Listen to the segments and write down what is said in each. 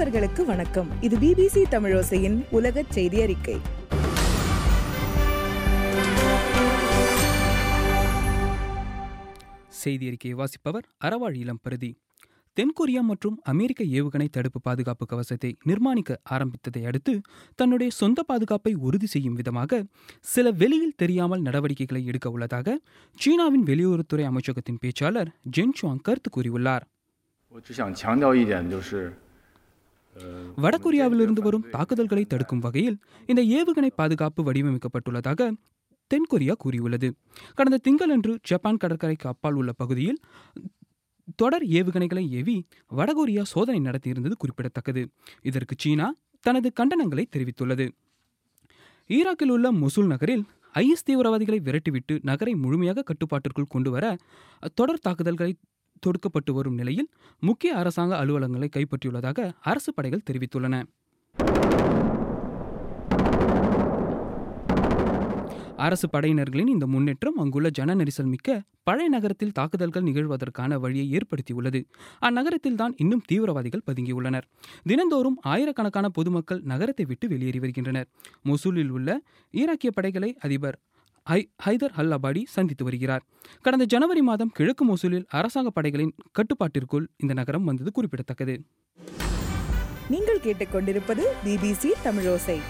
நேயர்களுக்கு வணக்கம் இது பிபிசி தமிழோசையின் உலக செய்தி அறிக்கை செய்தி அறிக்கையை வாசிப்பவர் அறவாழ் இளம் பருதி தென்கொரியா மற்றும் அமெரிக்க ஏவுகணை தடுப்பு பாதுகாப்பு கவசத்தை நிர்மாணிக்க ஆரம்பித்ததை அடுத்து தன்னுடைய சொந்த பாதுகாப்பை உறுதி செய்யும் விதமாக சில வெளியில் தெரியாமல் நடவடிக்கைகளை எடுக்க உள்ளதாக சீனாவின் வெளியுறவுத்துறை அமைச்சகத்தின் பேச்சாளர் ஜென் சுவாங் கருத்து கூறியுள்ளார் 我只想强调一点，就是，呃， வடகொரியாவிலிருந்து வரும் தாக்குதல்களை தடுக்கும் வகையில் இந்த ஏவுகணை பாதுகாப்பு வடிவமைக்கப்பட்டுள்ளதாக தென்கொரியா கூறியுள்ளது கடந்த திங்களன்று ஜப்பான் கடற்கரைக்கு அப்பால் உள்ள பகுதியில் தொடர் ஏவுகணைகளை ஏவி வடகொரியா சோதனை நடத்தியிருந்தது குறிப்பிடத்தக்கது இதற்கு சீனா தனது கண்டனங்களை தெரிவித்துள்ளது ஈராக்கில் உள்ள மொசூல் நகரில் ஐஎஸ் தீவிரவாதிகளை விரட்டிவிட்டு நகரை முழுமையாக கட்டுப்பாட்டிற்குள் கொண்டுவர தொடர் தாக்குதல்களை தொடுக்கப்பட்டு வரும் நிலையில் முக்கிய அரசாங்க அலுவலகங்களை கைப்பற்றியுள்ளதாக அரசு படைகள் தெரிவித்துள்ளன அரசு படையினர்களின் இந்த முன்னேற்றம் அங்குள்ள ஜன நெரிசல் மிக்க பழைய நகரத்தில் தாக்குதல்கள் நிகழ்வதற்கான வழியை ஏற்படுத்தியுள்ளது அந்நகரத்தில் தான் இன்னும் தீவிரவாதிகள் பதுங்கியுள்ளனர் தினந்தோறும் ஆயிரக்கணக்கான பொதுமக்கள் நகரத்தை விட்டு வெளியேறி வருகின்றனர் மொசூலில் உள்ள ஈராக்கிய படைகளை அதிபர் ஹை ஹைதர் அல் அபாடி சந்தித்து வருகிறார் கடந்த ஜனவரி மாதம் கிழக்கு மொசூலில் அரசாங்க படைகளின் கட்டுப்பாட்டிற்குள் இந்த நகரம் வந்தது குறிப்பிடத்தக்கது நீங்கள் கேட்டுக்கொண்டிருப்பது பிபிசி தமிழோசை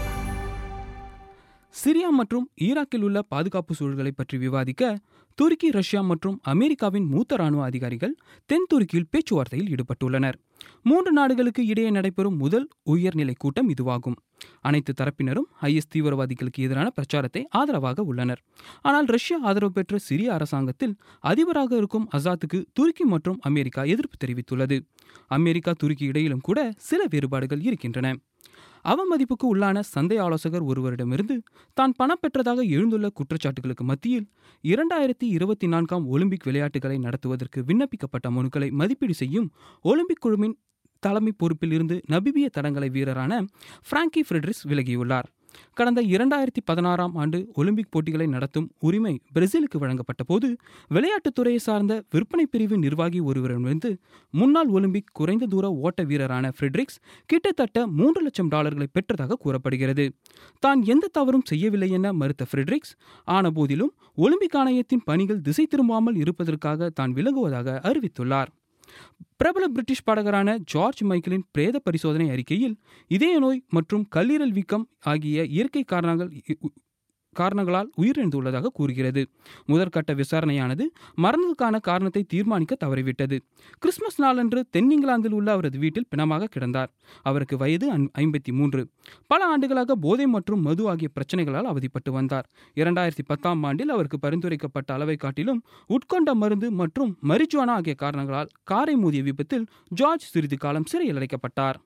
சிரியா மற்றும் ஈராக்கில் உள்ள பாதுகாப்பு சூழல்களை பற்றி விவாதிக்க துருக்கி ரஷ்யா மற்றும் அமெரிக்காவின் மூத்த ராணுவ அதிகாரிகள் தென் துருக்கியில் பேச்சுவார்த்தையில் ஈடுபட்டுள்ளனர் மூன்று நாடுகளுக்கு இடையே நடைபெறும் முதல் உயர்நிலை கூட்டம் இதுவாகும் அனைத்து தரப்பினரும் ஐஎஸ் தீவிரவாதிகளுக்கு எதிரான பிரச்சாரத்தை ஆதரவாக உள்ளனர் ஆனால் ரஷ்யா ஆதரவு பெற்ற சிரிய அரசாங்கத்தில் அதிபராக இருக்கும் அசாத்துக்கு துருக்கி மற்றும் அமெரிக்கா எதிர்ப்பு தெரிவித்துள்ளது அமெரிக்கா துருக்கி இடையிலும் கூட சில வேறுபாடுகள் இருக்கின்றன அவமதிப்புக்கு உள்ளான சந்தை ஆலோசகர் ஒருவரிடமிருந்து தான் பணம் பெற்றதாக எழுந்துள்ள குற்றச்சாட்டுகளுக்கு மத்தியில் இரண்டாயிரத்தி இருபத்தி நான்காம் ஒலிம்பிக் விளையாட்டுகளை நடத்துவதற்கு விண்ணப்பிக்கப்பட்ட மனுக்களை மதிப்பீடு செய்யும் ஒலிம்பிக் குழுவின் தலைமை பொறுப்பில் இருந்து நபிபிய தடங்களை வீரரான பிராங்கி ஃப்ரெட்ரிஸ் விலகியுள்ளார் கடந்த இரண்டாயிரத்தி பதினாறாம் ஆண்டு ஒலிம்பிக் போட்டிகளை நடத்தும் உரிமை பிரேசிலுக்கு வழங்கப்பட்ட போது விளையாட்டுத்துறையை சார்ந்த விற்பனை பிரிவு நிர்வாகி ஒருவரிடமிருந்து முன்னாள் ஒலிம்பிக் குறைந்த தூர ஓட்ட வீரரான ஃப்ரெட்ரிக்ஸ் கிட்டத்தட்ட மூன்று லட்சம் டாலர்களை பெற்றதாக கூறப்படுகிறது தான் எந்த தவறும் செய்யவில்லை என மறுத்த ஃப்ரெட்ரிக்ஸ் ஆன போதிலும் ஒலிம்பிக் ஆணையத்தின் பணிகள் திசை திரும்பாமல் இருப்பதற்காக தான் விலகுவதாக அறிவித்துள்ளார் பிரபல பிரிட்டிஷ் பாடகரான ஜார்ஜ் மைக்கேலின் பிரேத பரிசோதனை அறிக்கையில் இதய நோய் மற்றும் கல்லீரல் வீக்கம் ஆகிய இயற்கை காரணங்கள் காரணங்களால் உயிரிழந்துள்ளதாக கூறுகிறது முதற்கட்ட விசாரணையானது மரணத்துக்கான காரணத்தை தீர்மானிக்க தவறிவிட்டது கிறிஸ்துமஸ் நாளன்று தென்னிங்கிலாந்தில் உள்ள அவரது வீட்டில் பிணமாக கிடந்தார் அவருக்கு வயது ஐம்பத்தி மூன்று பல ஆண்டுகளாக போதை மற்றும் மது ஆகிய பிரச்சனைகளால் அவதிப்பட்டு வந்தார் இரண்டாயிரத்தி பத்தாம் ஆண்டில் அவருக்கு பரிந்துரைக்கப்பட்ட அளவை காட்டிலும் உட்கொண்ட மருந்து மற்றும் மரிஜுவானா ஆகிய காரணங்களால் காரை மோதிய விபத்தில் ஜார்ஜ் சிறிது காலம் சிறையில் அடைக்கப்பட்டார்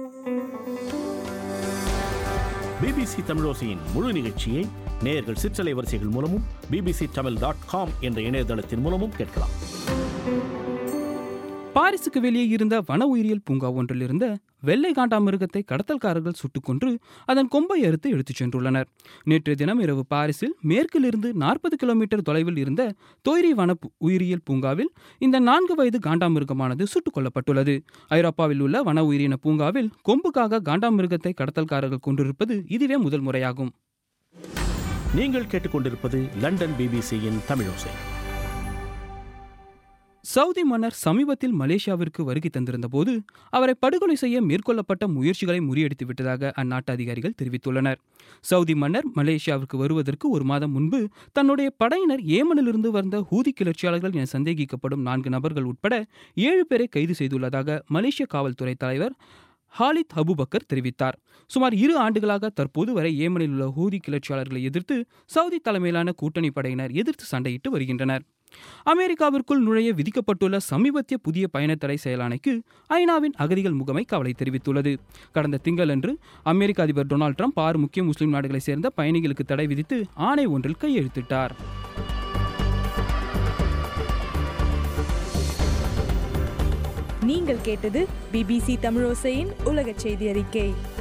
பிபிசி தமிழோசையின் முழு நிகழ்ச்சியை நேயர்கள் சிற்றலை வரிசைகள் மூலமும் பிபிசி தமிழ் டாட் காம் என்ற இணையதளத்தின் மூலமும் கேட்கலாம் பாரிஸுக்கு வெளியே இருந்த வன உயிரியல் பூங்கா ஒன்றில் இருந்த வெள்ளை காண்டாமிருகத்தை கடத்தல்காரர்கள் சுட்டுக் கொன்று அதன் கொம்பை அறுத்து எடுத்துச் சென்றுள்ளனர் நேற்று தினம் இரவு பாரிஸில் மேற்கிலிருந்து நாற்பது கிலோமீட்டர் தொலைவில் இருந்த தொய்ரி வன உயிரியல் பூங்காவில் இந்த நான்கு வயது காண்டாமிருகமானது சுட்டுக் கொல்லப்பட்டுள்ளது ஐரோப்பாவில் உள்ள வன உயிரின பூங்காவில் கொம்புக்காக காண்டாமிருகத்தை கடத்தல்காரர்கள் கொண்டிருப்பது இதுவே முதல் முறையாகும் நீங்கள் கேட்டுக்கொண்டிருப்பது லண்டன் பிபிசியின் தமிழோசை சவுதி மன்னர் சமீபத்தில் மலேசியாவிற்கு வருகை தந்திருந்த போது அவரை படுகொலை செய்ய மேற்கொள்ளப்பட்ட முயற்சிகளை முறியடித்து விட்டதாக அந்நாட்டு அதிகாரிகள் தெரிவித்துள்ளனர் சவுதி மன்னர் மலேசியாவிற்கு வருவதற்கு ஒரு மாதம் முன்பு தன்னுடைய படையினர் ஏமனிலிருந்து வந்த ஹூதி கிளர்ச்சியாளர்கள் என சந்தேகிக்கப்படும் நான்கு நபர்கள் உட்பட ஏழு பேரை கைது செய்துள்ளதாக மலேசிய காவல்துறை தலைவர் ஹாலித் அபுபக்கர் தெரிவித்தார் சுமார் இரு ஆண்டுகளாக தற்போது வரை ஏமனில் உள்ள ஹூதி கிளர்ச்சியாளர்களை எதிர்த்து சவுதி தலைமையிலான கூட்டணி படையினர் எதிர்த்து சண்டையிட்டு வருகின்றனர் அமெரிக்காவிற்குள் நுழைய விதிக்கப்பட்டுள்ள சமீபத்திய புதிய பயணத்தடை செயலாணைக்கு ஐநாவின் அகதிகள் முகமை கவலை தெரிவித்துள்ளது கடந்த திங்களன்று அமெரிக்க அதிபர் டொனால்ட் ட்ரம்ப் ஆறு முக்கிய முஸ்லிம் நாடுகளைச் சேர்ந்த பயணிகளுக்கு தடை விதித்து ஆணை ஒன்றில் கையெழுத்திட்டார் நீங்கள் கேட்டது பிபிசி தமிழோசையின் உலக செய்தி அறிக்கை